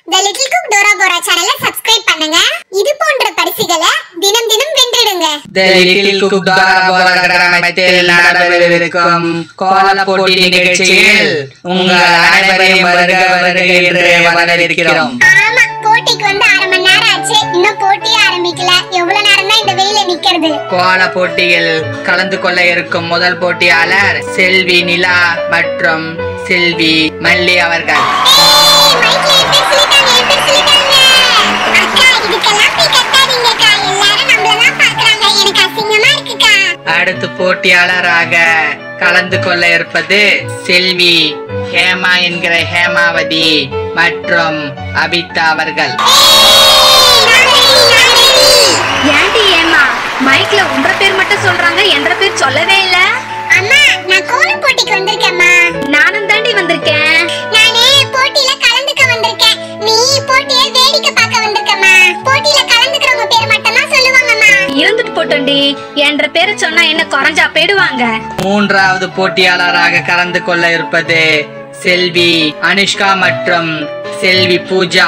த little cook டோரா போரா சேனலை சப்ஸ்கிரைப் பண்ணுங்க இது போன்ற பரிசுகளை தினம் தினம் வென்றிடுங்க The Little Cook தாராபுர கிராமத்தில் நடைபெறவிருக்கும் கோல போட்டி நிகழ்ச்சியில் உங்கள் அனைவரையும் வருக வருக என்று வரவேற்கிறோம் ஆமா போட்டிக்கு வந்து அரை மணி நேரம் ஆச்சு இன்னும் போட்டியே ஆரம்பிக்கல எவ்வளவு நேரம் தான் இந்த வெயில நிக்கிறது கோல போட்டியில் கலந்து கொள்ள இருக்கும் முதல் போட்டியாளர் செல்வி நிலா மற்றும் செல்வி மல்லி அவர்கள் ஏய், மைக்ல என் பேர் சொல்லிட்டாங்க, என் பேர் சொல்லிட்டாங்க. அக்கா, இதுக்கெல்லாம் போய் கத்தாதீங்கக்கா. எல்லாரும் நம்மளதான் பார்க்கறாங்க. எனக்கு அசிங்கமா இருக்குக்கா. அடுத்து போட்டியாளராக கலந்து கொள்ள இருப்பது செல்வி ஹேமா என்கிற ஹேமாவதி மற்றும் அபிதா அவர்கள் ஏய், நான் ready, நான் ready. ஏன்டி ஏமா மைக்ல உன்ற பேர் மட்டும் சொல்றாங்க என்ற பேர் சொல்லவே இல்ல அம்மா, நான் கோலம் போட்டிக்கு வந்திருக்கேம்மா. நானும் தாண்டி வந்திருக்கேன் நானு போட்டியில கலந்துக்க வந்திருக்கேன். நீ போட்டியை வேடிக்கை பார்க்க வந்திருக்கம்மா. போட்டியில கலந்துக்கிறவங்க பேர் மட்டும்தான் சொல்லுவாங்கம்மா. இருந்துட்டு போட்டோண்டி என்ற பேரை சொன்னா என்ன குறைஞ்சா போயிடுவாங்க மூன்றாவது போட்டியாளராக கலந்து கொள்ள இருப்பது செல்வி அனுஷ்கா மற்றும் செல்வி பூஜா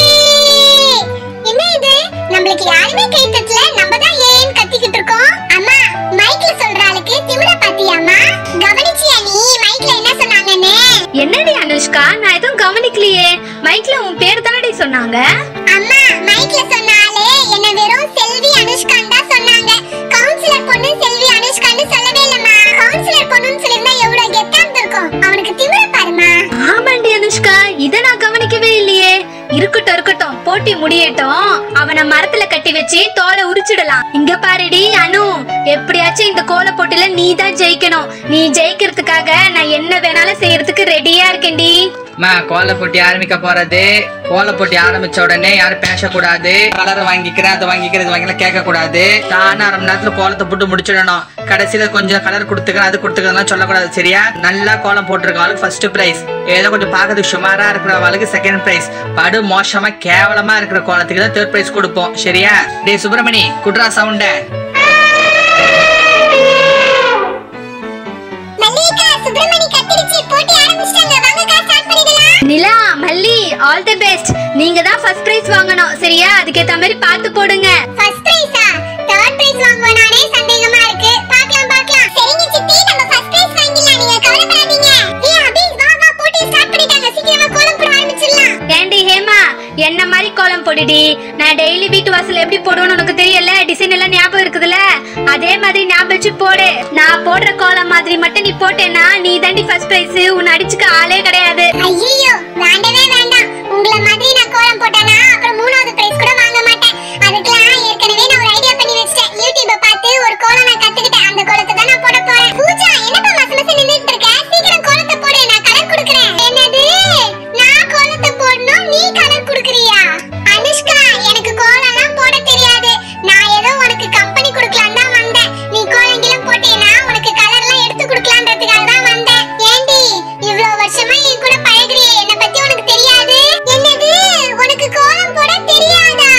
ஏய், என்ன இது நம்மளுக்கு யாருமே கை தட்டல நம்ம தான் ஏன் கத்திக்கிட்டு இருக்கோம் அம்மா மைக்ல சொல்ற ஆளுக்கு திமிர பாத்தியாமா கவனிச்சியா நீ மைக்ல என்ன சொன்னாங்கன்னு என்னடி அனுஷ்கா நான் எதுவும் கவனிக்கலையே மைக்ல உன் பேர் தானடி சொன்னாங்க அம்மா மைக்ல சொன்ன ஆளு என்ன வெறும் செல்வி அனுஷ்கான் தான் சொன்னாங்க கவுன்சிலர் பொண்ணு செல்வி அனுஷ்கான்னு சொல்லவே இல்லம்மா கவுன்சிலர் பொண்ணுன்னு சொல்லிருந்தா எவ்வளவு கெத்தா இருந்திருக்கும் அவனுக்கு திமிர பாருமா ஆமாண்டி அனுஷ்கா இத நான் கவனிக்கவே இல்லையே இருக்கட்டும் இருக்கட்டும் போட்டி முடியட்டும் அவனை மரத்துல கட்டி வச்சு தோலை உரிச்சிடலாம் இங்க பாருடி அனு எப்படியாச்சும் இந்த கோல போட்டியில நீ தான் ஜெயிக்கணும் நீ ஜெயிக்கிறதுக்காக நான் என்ன வேணாலும் செய்யறதுக்கு ரெடியா இருக்கேன்டி மா கோல போட்டி ஆரம்பிக்க போறது கோல போட்டி ஆரம்பிச்ச உடனே யாரும் பேசக்கூடாது கலர் வாங்கிக்கிறேன் அதை வாங்கிக்கிறேன் இது வாங்கிக்கலாம் கேட்க கூடாது தானே அரை மணி நேரத்துல கோலத்தை போட்டு முடிச்சிடணும் கடைசியில கொஞ்சம் கலர் கொடுத்துக்கிறேன் அது கொடுத்துக்கிறதுலாம் சொல்லக்கூடாது சரியா நல்லா கோலம் போட்டிருக்கவளுக்கு ஃபர்ஸ்ட் பிரைஸ் ஏதோ கொஞ்சம் பார்க்கறதுக்கு சுமாரா இருக்கிறவளுக்கு செகண்ட் பிரைஸ் படு மோசமா கேவலமா இருக்கிற கோலத்துக்கு தான் தேர்ட் பிரைஸ் கொடுப்போம் சரியா டேய் சுப்பிரமணி குட்ரா சவுண்ட மல்லிகா சுப்பிரமணி கத்திரிச்சு போட்டி ஆரம்பிச்சிட்டாங்க வாங்கக்கா ஸ்டார்ட் பண்ணிடலாம் நிலா மல்லி ஆல் தி பெஸ்ட் நீங்க தான் ஃபர்ஸ்ட் பிரைஸ் வாங்கணும் சரியா அதுக்கேத்த மாதிரி பார்த்து போடுங்க ஃபர்ஸ்ட் பிரைஸா தேர்ட் பிரைஸ் வாங்குவானே சந்தேகமா இருக்கு பார்க்கலாம் பார்க்கலாம் சரிங்க சித்தி நம்ம ஃபர்ஸ்ட் பிரைஸ் வாங்கிடலாம் நீங்க கவலைப்படாதீங்க ஏய் அபி வா வா போட்டி ஸ்டார்ட் பண்ணிட்டாங்க சீக்கிரமா கோலம் போட ஆரம்பிச்சிடலாம் ஏண்டி ஹேமா என்ன மாதிரி கோலம் போடுடி நான் டெய்லி வீட்டு வாசல்ல எப்படி போடுவேன்னு உனக்கு தெரியல டிசைன் எல்லாம் ஞாபகம் இருக்குதுல்ல அதே மாதிரி ஞாபகம் வச்சு போடு நான் போடுற கோலம் மாதிரி மட்டும் நீ போட்டேன்னா நீ தாண்டி ஃபர்ஸ்ட் பிரைஸ் உன்னை அடிச்சுக்க ஆளே கிடையாது ஐயோ வேண்டவே வேண்டாம் உங்கள மாதிரி நான் கோலம் போட்டேனா அப்புறம் மூணாவது பிரைஸ் கூட வாங்க மாட்டேன் அதுக்கெல்லாம் ஏற்கனவே நான் ஒரு ஐடியா பண்ணி வச்சிட்டேன் யூடியூப பார்த்து ஒரு கோலம் நான் கத்துக்கிட்டேன் அந்த கோலத்தை தான் நான் போட போறேன் பூஜா என்னப்பா மச மச நின்னுட்டு இருக்க சீக்கிரம் கோலத்தை போடு நான் கலர் கொடுக்கறேன் என்னது நான் கோலத்தை போடணும் நீ கலர் கொடுக்கறியா அனுஷ்கா எனக்கு கோலம்லாம் போட தெரியாது நான் ஏதோ உனக்கு கம்பெனி கொடுக்கலாம் தான் வந்தேன் நீ கோலங்கிலம் போட்டேனா உனக்கு கலர்லாம் எடுத்து கொடுக்கலான்றதுக்காக தான் வந்தேன் ஏண்டி இவ்வளவு வருஷமா என் கூட பழகுறியே என்ன பத்தி உனக்கு தெரியாது என்னது உனக்கு கோலம் போட தெரியாதா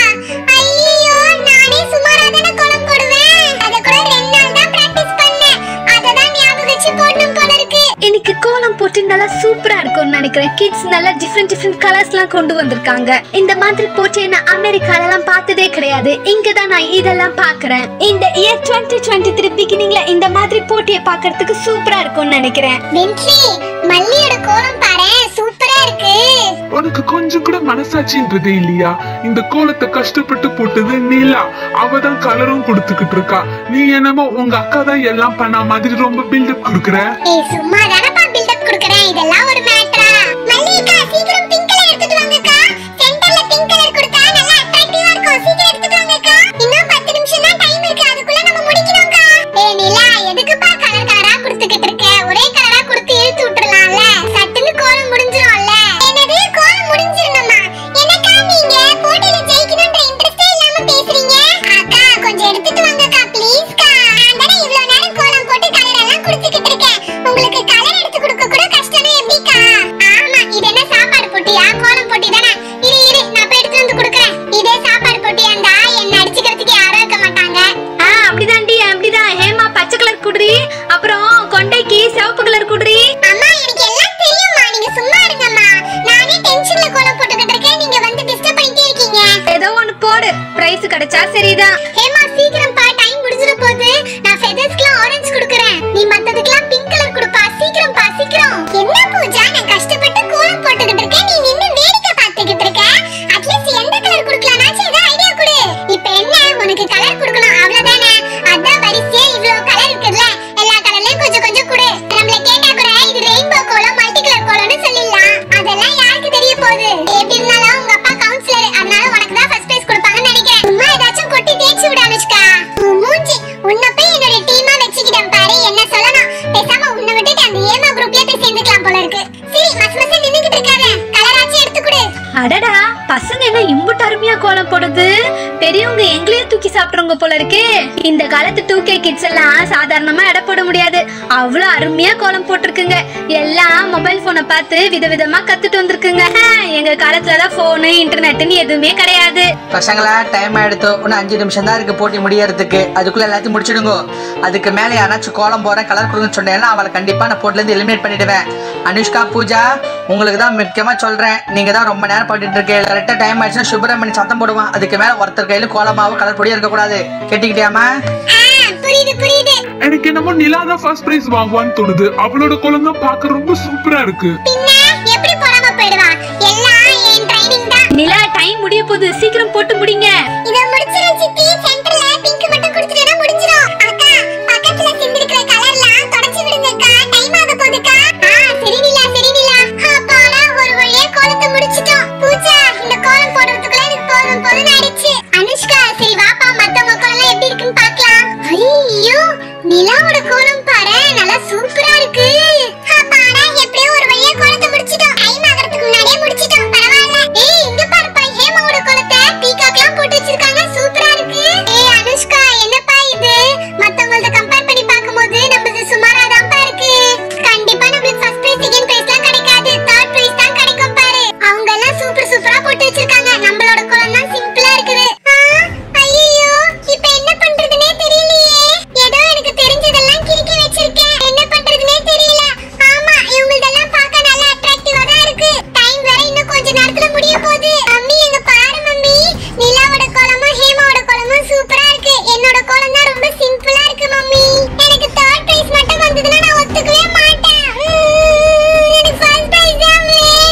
ஐயோ நானே சுமாரா தானே கோலம் போடுவேன் அத கூட ரெண்டு நாள் தான் பிராக்டிஸ் பண்ணேன் அத தான் ஞாபகம் வச்சு போடணும் போல இருக்கு இன்னைக்கு கோலம் போட்டு நல்லா சூப்பரா இருக்கும்னு நினைக்கிறேன் கிட்ஸ் நல்லா டிஃப்ரெண்ட் டிஃப்ரெண்ட் கலர்ஸ்லாம் கொண்டு வந்திருக்காங்க இந்த மாதிரி போட்டி நான் அமெரிக்கால எல்லாம் பார்த்ததே கிடையாது இங்க தான் நான் இதெல்லாம் பார்க்கறேன் இந்த இயர் டுவெண்ட்டி டுவெண்ட்டி த்ரீ பிகினிங்ல இந்த மாதிரி போட்டியை பார்க்கறதுக்கு சூப்பரா இருக்கும்னு நினைக்கிறேன் பென்ட்லி மல்லியோட கோலம் பாரு சூப்பரா இருக்கு உனக்கு கொஞ்சம் கூட மனசாட்சின்றதே இல்லையா இந்த கோலத்தை கஷ்டப்பட்டு போட்டது நீலா அவ தான் கலரும் கொடுத்துக்கிட்டு இருக்கா நீ என்னமோ உங்க அக்கா தான் எல்லாம் பண்ண மாதிரி ரொம்ப பில்டப் கொடுக்குற ஏய் சும்மா தானப்பா பில்டப் குடுக்குறேன் இதெல்லாம் ஒரு மேட்டரா மல்லிகா சீக்கிரம் பிங்க் கலர் எடுத்துட்டு வாங்கக்கா சென்டர்ல பிங்க் கலர் கொடுத்தா நல்லா அட்ராக்டிவா இருக்கும் சீக்கிரம் எடுத்துட்டு வாங்கக்கா இன்னும் 10 நிமிஷம் தான் டைம் இருக்கு அதுக்குள்ள நம்ம முடிக்கணும்க்கா ஏய் நிலா எதுக்குப்பா கலர் கலரா கொடுத்துக்கிட்டு இருக்க ஒரே கலரா கொடுத்து இழுத்து விட்டுறலாம்ல சட்டுன்னு கோலம் முடிஞ்சிரும்ல என்னது கோலம் முடிஞ்சிரணுமா என்னக்கா நீங்க போட்டியில ஜெயிக்கணும்ன்ற இன்ட்ரெஸ்டே இல்லாம பேசுறீங்க அக்கா கொஞ்சம் எடுத்துட்டு வாங்கக்கா ப்ளீஸ்க்கா நான் தானே இவ்வளவு நேரம் கோலம் போட்டு கலர் எல்லாம் குடுத்துக்கிட்டு இருக்கேன் உங்களுக்கு கலர் எடுத்து கொடுக்க கூட கஷ்டமே எப்படிக்கா பிரைஸ் கிடைச்சா சரிதான் ஹேமா சீக்கிரம் பா டைம் முடிஞ்சிர போகுது நான் ஃபெதர்ஸ்க்குலாம் ஆரஞ்சு கொடுக்கறேன் நீ மத்ததுக்கெல்லாம் பிங்க் கலர் கொடுப்பா சீக்கிரம் பா சீக்கிரம் என்ன பூஜா நான் கஷ்டப்பட்டு கோலம் போட்டுக்கிட்டு இருக்கேன் நீ நின்னு வேடிக்கை பார்த்துக்கிட்டு இருக்க அட்லீஸ்ட் எந்த கலர் கொடுக்கலாம்னாச்சும் ஏதாவது ஐடியா கொடு இப்போ என்ன உனக்கு கலர் கொடுக்கணும் அவ்வளவுதானே அதான் வரிசையா இவ்ளோ கலர் இருக்குல்ல எல்லா கலர்லயும் கொஞ்சம் கொஞ்சம் கொடு நம்மள கேட்டா கூட இது ரெயின்போ கோலம் மல்டி கலர் கோலம்னு சொல்லிடலாம் அதெல்லாம் யாருக்கு தெரிய போகுது எப்படி இருந்தாலும் உங்க அப்பா கவுன்சிலர் அதனால உனக்கு தான் ஃபர்ஸ்ட் பிரைஸ் கொடுப்பாங்கன்னு நினைக்கிறேன் சும்மா ஏதாச்சும் கொட்டி தேய்ச்சி விடு அனுஷ்கா உன் மூஞ்சி உன்னை போய் என்னோட டீமா வச்சுக்கிட்டேன் பாரு என்ன சொல்லணும் பேசாம உன்னை விட்டுட்டு அந்த ஏமா குரூப்லயே போய் சேர்ந்துக்கலாம் போல இருக்கு சரி மச மச நின்னுகிட்டு இருக்காத கலராச்சும் எடுத்து கொடு அடடா பசங்க என்ன இம்புட்டு அருமையா கோலம் போடுது பெரியவங்க எங்களையே தூக்கி சாப்பிடுறவங்க போல இருக்கே இந்த காலத்து டூ கே கிட்ஸ் எல்லாம் சாதாரணமா எடை போட முடியாது அவ்வளவு அருமையா கோலம் போட்டிருக்குங்க எல்லாம் மொபைல் போனை பார்த்து விதவிதமா கத்துட்டு வந்திருக்குங்க ஆஹ், எங்க காலத்துலதான் போனு இன்டர்நெட்னு எதுவுமே கிடையாது பசங்களா டைம் ஆயிடுத்து இன்னும் அஞ்சு நிமிஷம் தான் இருக்கு போட்டி முடியறதுக்கு அதுக்குள்ள எல்லாத்தையும் முடிச்சிடுங்க அதுக்கு மேலே யாராச்சும் கோலம் போறேன் கலர் கொடுங்கன்னு சொன்னேன்னா அவளை கண்டிப்பா நான் போட்டுல இருந்து எலிமினேட் பண்ணிடுவேன் அனுஷ்கா பூஜா உங்களுக்கு தான் முக்கியமா சொல்றேன் நீங்க தான் ரொம்ப நேரம் பண்ணிட்டு இருக்கீங்க கரெக்டா டைம் ஆயிடுச்சுன்னா சுப்பிரமணி சத்தம் போடுவான் அதுக்கு மேல ஒருத்தர் கையில கோலமாவும் கலர் பொடியும் இருக்கக்கூடாது கேட்டுக்கிட்டியாமா ஆ புரியுது புரியுது எனக்கு என்னமோ நிலா தான் ஃபர்ஸ்ட் பிரைஸ் வாங்குவான்னு தோணுது அவளோட கோலம் தான் பார்க்க ரொம்ப சூப்பரா இருக்கு பின்ன எப்படி போடாம போயிடுவா எல்லாம் என் ட்ரைனிங் தான் நிலா டைம் முடிய போகுது சீக்கிரம் போட்டு முடிங்க இத முடிச்சிரும் சித்தி சென்டர்ல பிங்க் மட்டும் குடுத்துட்டேனா முடிஞ்சிரும் அக்கா பக்கத்துல சிந்திருக்கிற கலர்லாம் தொடச்சு விடுங்கக்கா டைம் ஆக போகுதுக்கா ஆ சரி நிலா சரி நிலா அப்பாடா ஒரு வழியா கோலத்தை முடிச்சிட்டோம் பூஜா இந்த கோலம் போடுறதுக்குள்ள எனக்கு போதும் போதும் ஆயிடுச்சு அனுஷ்கா சரி வாப்பா மத்தவங்க கோலம் எப்படி இருக்குன்னு பார்க்கலாம் ஐயோ நிலாவோட கோலம் பாரு நல்லா சூப்பரா இருக்கு அப்பாடா எப்படியோ ஒரு வழியா கோலத்தை முடிச்சிட்டோம் டைம் ஆகிறதுக்கு முன்னாடியே முடிச்சிட்டோம் பரவாயில்ல ஏய் இங்க பாருப்பா ஹேமாவோட கோலத்தை பீகாக்லாம் போட்டு வச்சிருக்காங்க சூப்பரா இருக்கு ஏய் அனுஷ்கா என்னப்பா இது மத்தவங்களத கம்பேர் பண்ணி பார்க்கும்போது நம்மளுது சுமாரா தான்ப்பா இருக்கு கண்டிப்பா நம்மளுக்கு ஃபர்ஸ்ட் பிரைஸ் செகண்ட் பிரைஸ்லாம் கிடைக்காது தேர்ட் பிரைஸ் தான் கிடைக்கும் பாரு அவங்க எல்லாம் சூப்பர் சூப்பரா போட்டு வச்சிருக்காங்க நம்மளோட கோலம் தான் சிம்பிளா இருக்குது ஐயோ இப்போ என்ன பண்றதுனே தெரியலையே ஏதோ எனக்கு தெரிஞ்சதெல்லாம் கிறுக்கி வச்சிருக்கேன் என்ன பண்றதுனே தெரியல ஆமா இவங்களதெல்லாம் பார்க்க நல்லா அட்ராக்டிவா தான் இருக்கு டைம் வேற இன்னும் கொஞ்ச நேரத்துல முடிய போகுது மம்மி எங்க பாரு மம்மி நிலாவோட கோலமும் ஹேமாவோட கோலமும் சூப்பரா இருக்கு என்னோட கோலம் தான் ரொம்ப சிம்பிளா இருக்கு மம்மி எனக்கு தேர்ட் பிரைஸ் மட்டும் வந்ததுன்னா நான் ஒத்துக்கவே மாட்டேன் உம், எனக்கு ஃபர்ஸ்ட் பிரைஸ் தான்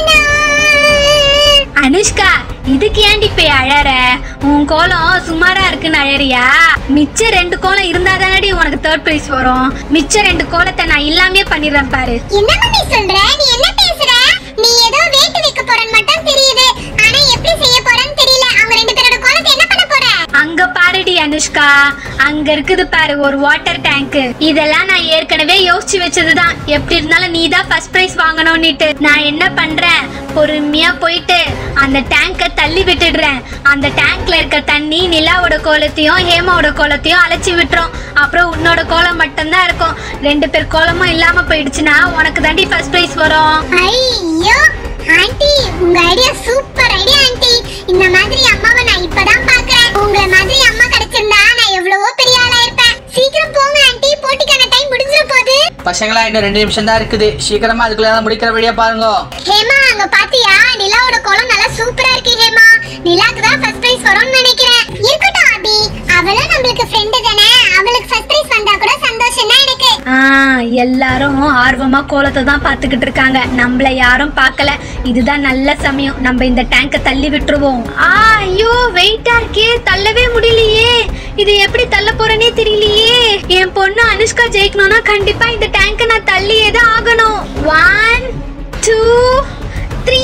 வேணும் அனுஷ்கா இதுக்கு ஏன்டி போய் அழற உன் கோலம் சுமாரா இருக்குன்னு அழறியா மிச்ச ரெண்டு கோலம் இருந்தா தானடி உனக்கு தேர்ட் பிரைஸ் வரும் மிச்ச ரெண்டு கோலத்தை நான் இல்லாமே பண்ணிடுறேன் பாரு என்ன மம்மி சொல்ற நீ என்ன பேசுற நீ ஏதோ வேட்டு வைக்க போறன்னு மட்டும் தெரியுது ஆனா எப்படி செய்ய போறன்னு தெரியல அவங்க ரெண்டு பேரோட கோலத்தை என்ன பண்ண போற அங்க பாருடி அனுஷ்கா அங்க இருக்குது பாரு ஒரு வாட்டர் டேங்க் இதெல்லாம் நான் ஏற்கனவே யோசிச்சு வச்சதுதான் எப்படி இருந்தாலும் நீ தான் ஃபர்ஸ்ட் பிரைஸ் வாங்கணும்னுட்டு நான் என்ன பண்றேன் பொறுமையா போயிட்டு அந்த டேங்கை தள்ளி விட்டுடுறேன் அந்த டேங்க்ல இருக்க தண்ணி நிலாவோட கோலத்தையும் ஹேமாவோட கோலத்தையும் அழைச்சி விட்டுரும் அப்புறம் உன்னோட கோலம் மட்டும்தான் இருக்கும் ரெண்டு பேர் கோலமும் இல்லாம போயிடுச்சுன்னா உனக்கு தாண்டி ஃபர்ஸ்ட் பிரைஸ் வரும் ஐயோ ஆண்டி உங்க ஐடியா சூப்பர் ஐடியா ஆண்டி இந்த மாதிரி அம்மாவை நான் இப்பதான் பாக்குறேன் உங்கள மாதிரி அம்மா கிடைச்சிருந்தா நான் எவ்வளவோ பெரிய ஆளா இருப்பேன் சீக்கிரம் போங்க ஆண்டி போட்டிக்கான டைம் முடிஞ்சிர போகுது பசங்களா இன்னும் ரெண்டு நிமிஷம் தான் இருக்குது சீக்கிரமா அதுக்குள்ள ஏதாவது முடிக்கிற வழியா பாருங்க ஹேமா அங்க பாத்தியா நிலாவோட கோலம் நல்லா சூப்பரா இருக்கு ஹேமா நிலாக்கு தான் ஃபர்ஸ்ட் பிரைஸ் வரும்னு நினைக்கிறேன் இருக்கட்டும் அபி அவளும் நம்மளுக்கு ஃப்ரெண்டு தானே அவளுக்கு ஃபர்ஸ்ட் பிரைஸ் வந்தா கூட சந்தோஷம் தான் எனக்கு ஆ எல்லாரும் ஆர்வமா கோலத்தை தான் பார்த்துக்கிட்டு இருக்காங்க நம்மள யாரும் பார்க்கல இதுதான் நல்ல சமயம் நம்ம இந்த டேங்கை தள்ளி விட்டுருவோம் ஆ ஐயோ வெயிட்டா இருக்கே தள்ளவே முடியலையே இது எப்படி தள்ள போறேனே தெரியலையே என் பொண்ணு அனுஷ்கா ஜெயிக்கணும்னா கண்டிப்பா இந்த டேங்கை நான் தள்ளியே தான் ஆகணும் ஒன் டூ த்ரீ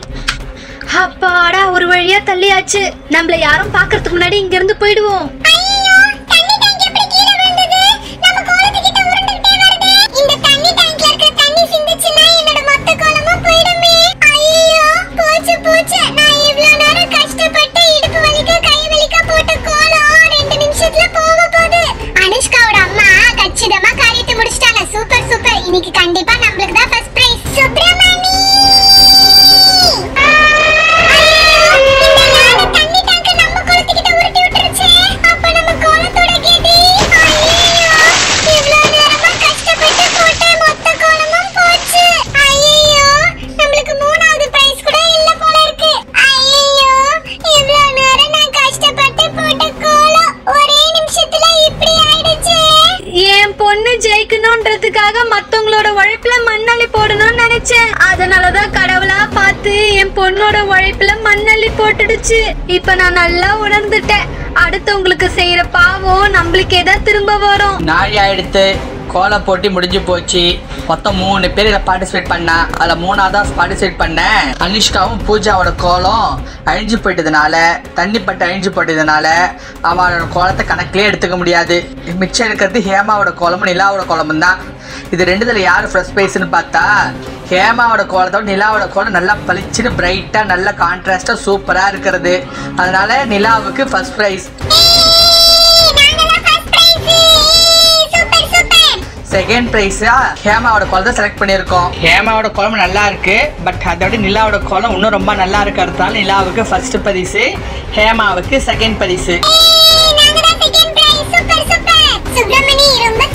அப்பாடா ஒரு வழியா தள்ளியாச்சு நம்மள யாரும் பார்க்கறதுக்கு முன்னாடி இங்க இருந்து போயிடுவோம் ஐயோ தண்ணி டேங்க் எப்படி கீழே விழுந்தது நம்ம கோலத்துக்கிட்ட உருண்டுட்டே வருது இந்த தண்ணி டேங்க்ல இருக்கிற தண்ணி சிந்துச்சுன்னா என்னோட மொத்த கோலமும் போயிடுமே ஐயோ போச்சு போச்சு நான் இவ்ளோ நேரம் கஷ்டப்பட்டு இடுப்பு வலிக்க கை வலிக்க போட்ட கோலம் ரெண்டு நிமிஷத்துல போக போகுது அனுஷ்காவோட அம்மா கச்சிதமா காரியத்தை முடிச்சிட்டாங்க சூப்பர் சூப்பர் இன்னைக்கு கண்டிப்பா நம்மளுக்கு தான் ஃபர்ஸ்ட் பிரைஸ் சுப்ரமணி ஐயோ, இந்த நாலு தண்ணி டேங்க் நம்ம குளத்துக்கிட்ட உருட்டி விட்டுருச்சு. அப்ப அதுக்காக மத்தவங்களோட உழைப்புல மண்ணள்ளி போடணும்னு நினைச்சேன் அதனாலதான் கடவுளா பார்த்து என் பொண்ணோட உழைப்புல மண்ணள்ளி போட்டுடுச்சு இப்ப நான் நல்லா உணர்ந்துட்டேன் அடுத்தவங்களுக்கு செய்யற பாவம் நம்மளுக்கே தான் திரும்ப வரும் நாழி ஆயிடுத்து கோலம் போட்டி முடிஞ்சு போச்சு மொத்தம் மூணு பேர் இதில் பார்ட்டிசிபேட் பண்ணா அதில் மூணாவதா பார்ட்டிசிபேட் பண்ணேன் அனுஷ்காவும் பூஜாவோட கோலம் அழிஞ்சு போயிட்டதுனால தண்ணி பட்டு அழிஞ்சு போயிட்டதுனால அவளோட கோலத்தை கணக்கிலே எடுத்துக்க முடியாது மிச்சம் இருக்கிறது ஹேமாவோட கோலமும் நிலாவோட கோலமும் தான் இது ரெண்டுத்துல யார் ஃபர்ஸ்ட் ப்ரைஸ்னு பார்த்தா ஹேமாவோட கோலத்தோட நிலாவோட கோலம் நல்லா பளிச்சுன்னு பிரைட்டாக நல்ல கான்ட்ராஸ்டாக சூப்பராக இருக்கிறது அதனால நிலாவுக்கு first prize super super second ப்ரைஸா ஹேமாவோட கோலம் தான் செலக்ட் பண்ணியிருக்கோம் ஹேமாவோட கோலம் நல்லா இருக்கு பட் அதோட நிலாவோட கோலம் இன்னும் ரொம்ப நல்லா இருக்கிறதுனால நிலாவுக்கு ஃபர்ஸ்ட் பரிசு ஹேமாவுக்கு செகண்ட் பரிசு நாங்க தான் second prize super super Subramani ரொம்ப